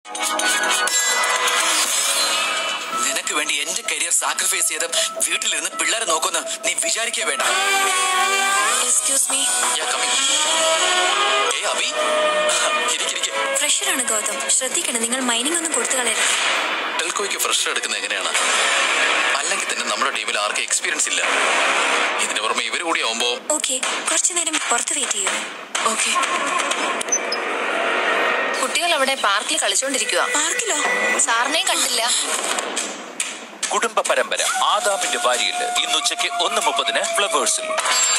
നിനക്ക് വേണ്ടി എന്റെ കരിയർ സാക്രിഫൈസ് ചെയ്ത് വീട്ടിലിരുന്ന് പിള്ളേരെ നോക്കുന്ന നീ വിചാരിക്കേ വേണ്ട excuse me Yeah, come in. ഏയ് അഭി ഇരിക്കിരിക്കെ ഫ്രഷറാണ് ഗൗതം ശ്രദ്ധിക്കണം നിങ്ങൾ മൈനിങ് ഒന്നും കൊടുത്തു കളയരുത് ടെൽക്കോയ്ക്ക് ഫ്രഷ് എടുക്കുന്നത് എങ്ങനെയാണ് അല്ലെങ്കിൽ തന്നെ നമ്മുടെ ടീമിൽ ആർക്കും എക്സ്പീരിയൻസ് ഇല്ല ഇതിന് പുറമെ ഇവര് കൂടി ആവുമ്പോ ഓക്കെ കുറച്ചു നേരം പുറത്ത് വെയിറ്റ് ചെയ്യൂ ഓക്കെ കുട്ടികൾ അവിടെ പാർക്കിൽ കളിച്ചോണ്ടിരിക്കുക പാർക്കിലോ സാറിനെയും കണ്ടില്ല കുടുംബ പരമ്പര ആദാമിന്റെ വാരിയല് ഇന്ന് ഉച്ചയ്ക്ക് ഒന്ന് മുപ്പതിന് ഫ്ലവേഴ്സിൽ